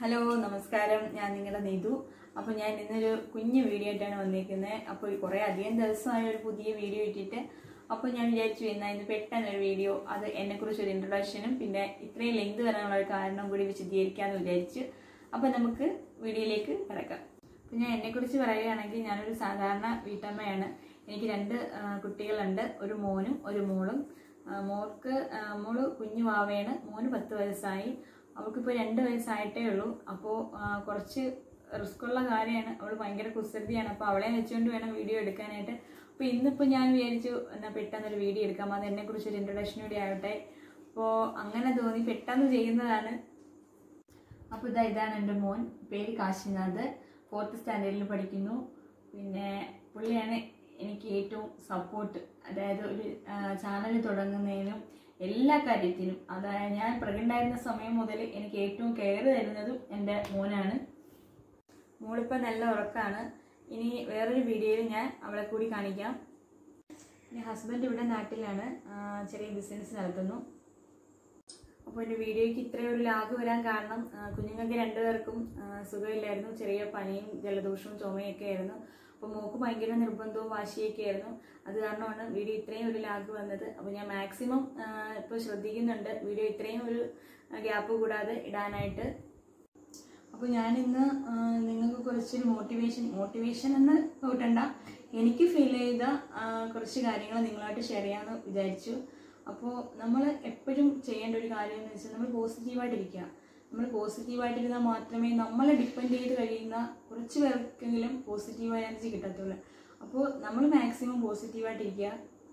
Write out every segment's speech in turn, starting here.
hello നമസ്കാരം ഞാൻ നിങ്ങളുടെ നീതു അപ്പോൾ ഞാൻ ഇന്നൊരു കുഞ്ഞു വീഡിയോ ആയിട്ടാണ് വന്നിരിക്കുന്നത് അപ്പോൾ കുറേ അധികം ദിവസമായ ഒരു പുതിയ വീഡിയോ ഇട്ടിട്ട് അപ്പോൾ ഞാൻ വിചാരിച്ചു എന്നാൽ ഇന്ന് പെട്ടെന്നൊരു വീഡിയോ അത് എന്നെക്കുറിച്ച് ഒരു ഇൻട്രൊഡക്ഷനും പിന്നെ ഇത്രയും ലെങ്ത് വരാനുള്ള ഒരു കാരണം കൂടി വിശദീകരിക്കാമെന്ന് വിചാരിച്ചു അപ്പോൾ നമുക്ക് വീഡിയോയിലേക്ക് കിടക്കാം അപ്പോൾ ഞാൻ എന്നെക്കുറിച്ച് പറയുകയാണെങ്കിൽ ഞാനൊരു സാധാരണ വീട്ടമ്മയാണ് എനിക്ക് രണ്ട് ആ, കുട്ടികളുണ്ട് ഒരു മോനും ഒരു മോളും ആ, മോൾക്ക് ആ, മോള് കുഞ്ഞു വാവയാണ് മോന് പത്ത് വയസ്സായി അവൾക്കിപ്പോൾ രണ്ട് വയസ്സായിട്ടേ ഉള്ളൂ അപ്പോൾ കുറച്ച് റിസ്ക്കുള്ള കാര്യമാണ് അവൾ ഭയങ്കര കുസൃതിയാണ് അപ്പോൾ അവളെ വെച്ചുകൊണ്ട് വേണം വീഡിയോ എടുക്കാനായിട്ട് അപ്പോൾ ഇന്നിപ്പോൾ ഞാൻ വിചാരിച്ചു എന്നാൽ പെട്ടെന്നൊരു വീഡിയോ എടുക്കാം അത് എന്നെക്കുറിച്ച് ഒരു ഇൻട്രൊഡക്ഷൻ കൂടി ആവട്ടെ അപ്പോൾ അങ്ങനെ തോന്നി പെട്ടെന്ന് ചെയ്യുന്നതാണ് അപ്പോൾ ഇതാ ഇതാണ് എൻ്റെ മോൻ പേര് കാശിനാഥ് ഫോർത്ത് സ്റ്റാൻഡേർഡിൽ പഠിക്കുന്നു പിന്നെ പുള്ളിയാണ് എനിക്ക് ഏറ്റവും സപ്പോർട്ട് അതായത് ഒരു ചാനൽ തുടങ്ങുന്നതിനും എല്ലാ കാര്യത്തിനും അതായത് ഞാൻ പ്രഗ്നൻ്റ് ആയിരുന്ന സമയം മുതൽ എനിക്ക് ഏറ്റവും കെയർ തരുന്നതും എൻ്റെ മോനാണ് മോളിപ്പോൾ നല്ല ഉറക്കമാണ് ഇനി വേറൊരു വീഡിയോയിൽ ഞാൻ അവളെ കൂടി കാണിക്കാം എൻ്റെ ഹസ്ബൻഡ് ഇവിടെ നാട്ടിലാണ് ആ, ചെറിയ ബിസിനസ് നടത്തുന്നു അപ്പോൾ ഒരു വീഡിയോയ്ക്ക് ഇത്രയും ഒരു ലാഗ് വരാൻ കാരണം ആ, കുഞ്ഞുങ്ങൾക്ക് രണ്ടുപേർക്കും ആ, സുഖമില്ലായിരുന്നു ചെറിയ പനിയും ജലദോഷവും ചുമയൊക്കെ ആയിരുന്നു അപ്പോൾ മോക്ക് ഭയങ്കര നിർബന്ധവും വാശിയൊക്കെ ആയിരുന്നു അത് കാരണമാണ് വീഡിയോ ഇത്രയും ഒരു ലാഗ് വന്നത് അപ്പോൾ ഞാൻ മാക്സിമം ഇപ്പോൾ ശ്രദ്ധിക്കുന്നുണ്ട് വീഡിയോ ഇത്രയും ഒരു ഗ്യാപ്പ് കൂടാതെ ഇടാനായിട്ട് അപ്പോൾ ഞാനിന്ന് ആ, നിങ്ങൾക്ക് കുറച്ചൊരു മോട്ടിവേഷൻ മോട്ടിവേഷൻ എന്ന് കൂട്ടണ്ട എനിക്ക് ഫീൽ ചെയ്ത ആ, കുറച്ച് കാര്യങ്ങൾ നിങ്ങളുമായിട്ട് ഷെയർ ചെയ്യാമെന്ന് വിചാരിച്ചു അപ്പോൾ നമ്മൾ എപ്പോഴും ചെയ്യേണ്ട ഒരു കാര്യം എന്ന് വെച്ചാൽ നമ്മൾ പോസിറ്റീവായിട്ടിരിക്കുക നമ്മൾ പോസിറ്റീവായിട്ടിരുന്നാൽ മാത്രമേ നമ്മളെ ഡിപ്പെൻഡ് ചെയ്ത് കഴിയുന്ന കുറച്ച് പേർക്കെങ്കിലും പോസിറ്റീവ് എനർജി കിട്ടത്തുള്ളൂ അപ്പോൾ നമ്മൾ മാക്സിമം പോസിറ്റീവായിട്ടിരിക്കുക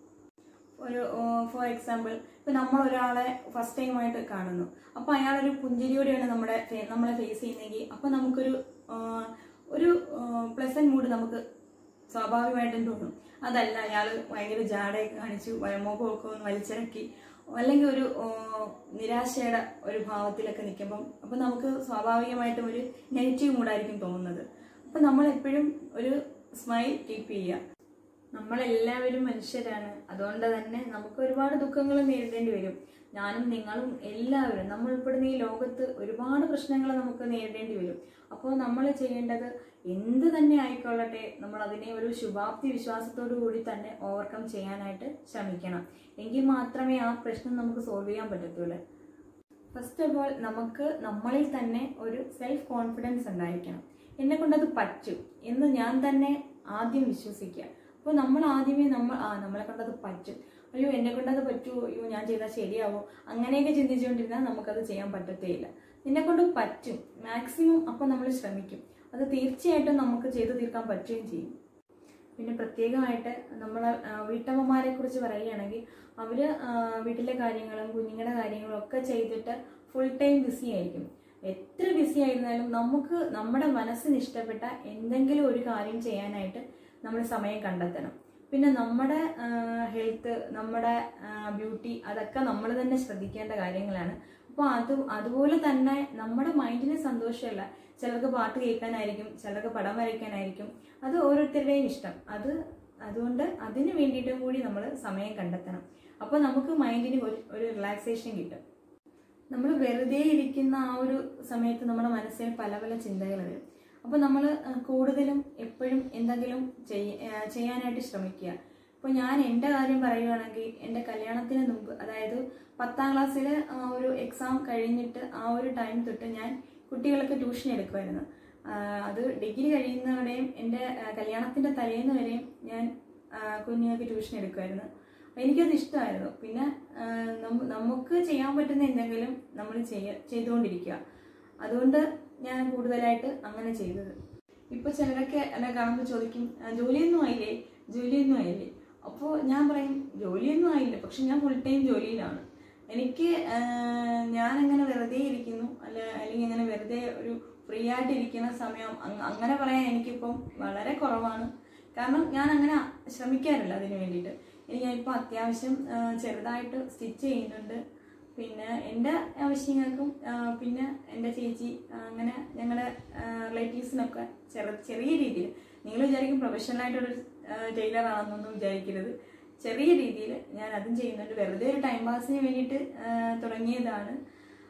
ഒരു ഫോർ എക്സാമ്പിൾ ഇപ്പം നമ്മൾ ഒരാളെ ഫസ്റ്റ് ടൈമായിട്ട് കാണുന്നു അപ്പോൾ അയാളൊരു പുഞ്ചിരിയോടെയാണ് നമ്മുടെ ഫേ- നമ്മളെ ഫേസ് ചെയ്യുന്നതെങ്കിൽ അപ്പോൾ നമുക്കൊരു ആ, ഒരു പ്ലസന്റ് മൂഡ് നമുക്ക് സ്വാഭാവികമായിട്ടും തോന്നും അതല്ല അയാൾ ഭയങ്കര ജാടയൊക്കെ കാണിച്ചു വയമോക്കമൊക്കെ ഒന്ന് വലിച്ചിറക്കി അല്ലെങ്കിൽ ഒരു ആ, നിരാശയുടെ ഒരു ഭാവത്തിലൊക്കെ നിൽക്കുമ്പം അപ്പോൾ നമുക്ക് സ്വാഭാവികമായിട്ടും ഒരു നെഗറ്റീവ് മൂഡായിരിക്കും തോന്നുന്നത് അപ്പോൾ നമ്മൾ എപ്പോഴും ഒരു സ്മൈൽ കീപ്പ് ചെയ്യുക നമ്മളെല്ലാവരും മനുഷ്യരാണ് അതുകൊണ്ട് തന്നെ നമുക്ക് ഒരുപാട് ദുഃഖങ്ങൾ നേരിടേണ്ടി വരും ഞാനും നിങ്ങളും എല്ലാവരും നമ്മൾ ഉൾപ്പെടുന്ന ഈ ലോകത്ത് ഒരുപാട് പ്രശ്നങ്ങൾ നമുക്ക് നേരിടേണ്ടി വരും അപ്പോൾ നമ്മൾ ചെയ്യേണ്ടത് എന്ത് തന്നെ ആയിക്കൊള്ളട്ടെ നമ്മൾ അതിനെ ഒരു ശുഭാപ്തി വിശ്വാസത്തോടു കൂടി തന്നെ ഓവർകം ചെയ്യാനായിട്ട് ശ്രമിക്കണം എങ്കിൽ മാത്രമേ ആ പ്രശ്നം നമുക്ക് സോൾവ് ചെയ്യാൻ പറ്റത്തുള്ളൂ ഫസ്റ്റ് ഓഫ് ഓൾ നമുക്ക് നമ്മളിൽ തന്നെ ഒരു സെൽഫ് കോൺഫിഡൻസ് ഉണ്ടായിരിക്കണം എന്നെ കൊണ്ടത് പറ്റും എന്ന് ഞാൻ തന്നെ ആദ്യം വിശ്വസിക്കുക അപ്പോൾ നമ്മൾ ആദ്യമേ നമ്മൾ ആ നമ്മളെ കൊണ്ടത് പറ്റും അയ്യോ എന്നെ കൊണ്ടത് പറ്റുമോ അയ്യോ ഞാൻ ചെയ്താൽ ശരിയാവോ അങ്ങനെയൊക്കെ ചിന്തിച്ചുകൊണ്ടിരുന്നാൽ നമുക്കത് ചെയ്യാൻ പറ്റത്തേയില്ല നിന്നെ കൊണ്ട് പറ്റും മാക്സിമം അപ്പോൾ നമ്മൾ ശ്രമിക്കും അത് തീർച്ചയായിട്ടും നമുക്ക് ചെയ്തു തീർക്കാൻ പറ്റുകയും ചെയ്യും പിന്നെ പ്രത്യേകമായിട്ട് നമ്മൾ വീട്ടമ്മമാരെ കുറിച്ച് പറയുകയാണെങ്കിൽ അവർ വീട്ടിലെ കാര്യങ്ങളും കുഞ്ഞുങ്ങളുടെ കാര്യങ്ങളും ഒക്കെ ചെയ്തിട്ട് ഫുൾ ടൈം ബിസി ആയിരിക്കും എത്ര ബിസി ആയിരുന്നാലും നമുക്ക് നമ്മുടെ മനസ്സിന് ഇഷ്ടപ്പെട്ട എന്തെങ്കിലും ഒരു കാര്യം ചെയ്യാനായിട്ട് നമ്മൾ സമയം കണ്ടെത്തണം പിന്നെ നമ്മുടെ ഹെൽത്ത് നമ്മുടെ ബ്യൂട്ടി അതൊക്കെ നമ്മൾ തന്നെ ശ്രദ്ധിക്കേണ്ട കാര്യങ്ങളാണ് അപ്പോൾ അത് അതുപോലെ തന്നെ നമ്മുടെ മൈൻഡിന് സന്തോഷമല്ല ചിലർക്ക് പാട്ട് കേൾക്കാനായിരിക്കും ചിലർക്ക് പടം വരയ്ക്കാനായിരിക്കും അത് ഓരോരുത്തരുടെയും ഇഷ്ടം അത് അതുകൊണ്ട് അതിന് വേണ്ടിയിട്ടും കൂടി നമ്മൾ സമയം കണ്ടെത്തണം അപ്പോൾ നമുക്ക് മൈൻഡിന് ഒരു ഒരു റിലാക്സേഷൻ കിട്ടും നമ്മൾ വെറുതെ ഇരിക്കുന്ന ആ ഒരു സമയത്ത് നമ്മുടെ മനസ്സിൽ പല പല ചിന്തകൾ വരും അപ്പോൾ നമ്മൾ കൂടുതലും എപ്പോഴും എന്തെങ്കിലും ചെയ്യ ആ, ചെയ്യാനായിട്ട് ശ്രമിക്കുക ഇപ്പോൾ ഞാൻ എൻ്റെ കാര്യം പറയുകയാണെങ്കിൽ എൻ്റെ കല്യാണത്തിന് മുമ്പ് അതായത് പത്താം ക്ലാസ്സിൽ ഒരു എക്സാം കഴിഞ്ഞിട്ട് ആ ഒരു ടൈം തൊട്ട് ഞാൻ കുട്ടികൾക്ക് ട്യൂഷൻ എടുക്കുമായിരുന്നു ആ, അത് ഡിഗ്രി കഴിയുന്നവരെയും എൻ്റെ ആ, കല്യാണത്തിൻ്റെ തലേന്ന് വരെയും ഞാൻ ആ, കുഞ്ഞുങ്ങൾക്ക് ട്യൂഷൻ എടുക്കുമായിരുന്നു എനിക്കത് ഇഷ്ടമായിരുന്നു പിന്നെ ആ, നമ്മ- നമുക്ക് ചെയ്യാൻ പറ്റുന്ന എന്തെങ്കിലും നമ്മൾ ചെയ്യ ചെയ്തുകൊണ്ടിരിക്കുക അതുകൊണ്ട് ഞാൻ കൂടുതലായിട്ട് അങ്ങനെ ചെയ്തത് ഇപ്പൊ ചിലരൊക്കെ എന്നെ കാണുമ്പോൾ ചോദിക്കും "ആ, ജോലിയൊന്നും ആയില്ലേ ജോലിയൊന്നും ആയില്ലേ അപ്പോൾ ഞാൻ പറയും ജോലിയൊന്നും ആയില്ല പക്ഷെ ഞാൻ ഫുൾ ടൈം ജോലിയിലാണ് എനിക്ക് ആ, ഞാൻ അങ്ങനെ വെറുതെ ഇരിക്കുന്നു അല്ല അല്ലെങ്കിൽ അങ്ങനെ വെറുതെ ഒരു ഫ്രീ ആയിട്ട് ഇരിക്കുന്ന സമയം അങ്- അങ്ങനെ പറയാൻ എനിക്കിപ്പം വളരെ കുറവാണ് കാരണം ഞാൻ അങ്ങനെ ശ്രമിക്കാറില്ല അതിന് വേണ്ടിയിട്ട് ഇനി ഞാൻ ഇപ്പോൾ അത്യാവശ്യം ആ, ചെറുതായിട്ട് സ്റ്റിച്ച് ചെയ്യുന്നുണ്ട് പിന്നെ എൻ്റെ ആവശ്യങ്ങൾക്കും ആ, പിന്നെ എൻ്റെ ചേച്ചി ആ, അങ്ങനെ ഞങ്ങളുടെ റിലേറ്റീവ്സിനൊക്കെ ചെറു ചെറിയ രീതിയിൽ നിങ്ങൾ വിചാരിക്കും പ്രൊഫഷണൽ ആയിട്ടൊരു ടൈലർ ആണെന്നൊന്നും വിചാരിക്കരുത് ചെറിയ രീതിയിൽ ഞാൻ അതും ചെയ്യുന്നുണ്ട് വെറുതെ ഒരു ടൈം പാസിന് വേണ്ടിയിട്ട് ആ, തുടങ്ങിയതാണ്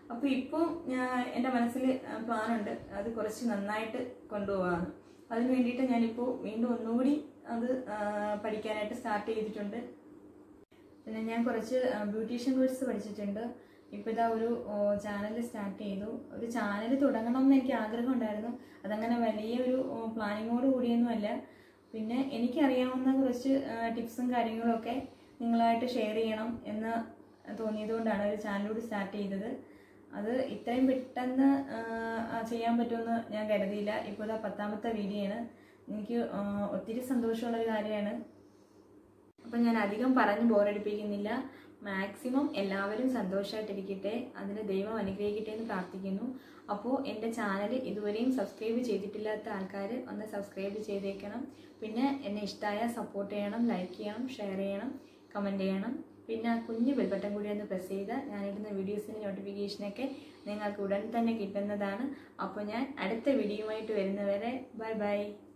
അപ്പോൾ ഇപ്പോൾ ഞാൻ എൻ്റെ മനസ്സിൽ പ്ലാനുണ്ട് അത് കുറച്ച് നന്നായിട്ട് കൊണ്ടുപോകാമെന്ന് അതിന് വേണ്ടിയിട്ട് ഞാനിപ്പോൾ വീണ്ടും ഒന്നുകൂടി അത് ആ, പഠിക്കാനായിട്ട് സ്റ്റാർട്ട് ചെയ്തിട്ടുണ്ട് പിന്നെ ഞാൻ കുറച്ച് ബ്യൂട്ടീഷ്യൻ കോഴ്സ് പഠിച്ചിട്ടുണ്ട് ഇപ്പോൾ ഇതാ ഒരു ചാനൽ സ്റ്റാർട്ട് ചെയ്തു ഒരു ചാനൽ തുടങ്ങണം എന്ന് എനിക്ക് ആഗ്രഹം ഉണ്ടായിരുന്നു അതങ്ങനെ വലിയ ഒരു പ്ലാനിങ്ങോട് കൂടിയൊന്നുമല്ല പിന്നെ എനിക്കറിയാവുന്ന കുറച്ച് ടിപ്സും കാര്യങ്ങളൊക്കെ നിങ്ങളായിട്ട് ഷെയർ ചെയ്യണം എന്ന് തോന്നിയതുകൊണ്ടാണ് ഒരു ചാനലൂടെ സ്റ്റാർട്ട് ചെയ്തത് അത് ഇത്രയും പെട്ടെന്ന് ആ, ചെയ്യാൻ പറ്റുമെന്ന് ഞാൻ കരുതിയില്ല ഇപ്പോൾ ഇതാ പത്താമത്തെ വീഡിയോ ആണ് എനിക്ക് ആ, ഒത്തിരി സന്തോഷമുള്ള ഒരു കാര്യമാണ് അപ്പം ഞാൻ അധികം പറഞ്ഞ് ബോറടിപ്പിക്കുന്നില്ല മാക്സിമം എല്ലാവരും സന്തോഷമായിട്ടിരിക്കട്ടെ അതിന് ദൈവം അനുഗ്രഹിക്കട്ടെ എന്ന് പ്രാർത്ഥിക്കുന്നു അപ്പോൾ എൻ്റെ ചാനൽ ഇതുവരെയും സബ്സ്ക്രൈബ് ചെയ്തിട്ടില്ലാത്ത ആൾക്കാർ ഒന്ന് സബ്സ്ക്രൈബ് ചെയ്തേക്കണം പിന്നെ എന്നെ ഇഷ്ടമായ സപ്പോർട്ട് ചെയ്യണം ലൈക്ക് ചെയ്യണം ഷെയർ ചെയ്യണം കമൻറ്റ് ചെയ്യണം പിന്നെ ആ കുഞ്ഞു ബെൽബട്ടൺ കൂടി ഒന്ന് പ്രസ് ചെയ്താൽ ഞാനിടുന്ന വീഡിയോസിൻ്റെ നോട്ടിഫിക്കേഷനൊക്കെ നിങ്ങൾക്ക് ഉടൻ തന്നെ കിട്ടുന്നതാണ് അപ്പോൾ ഞാൻ അടുത്ത വീഡിയോയുമായിട്ട് വരുന്നവരെ ബൈ ബൈ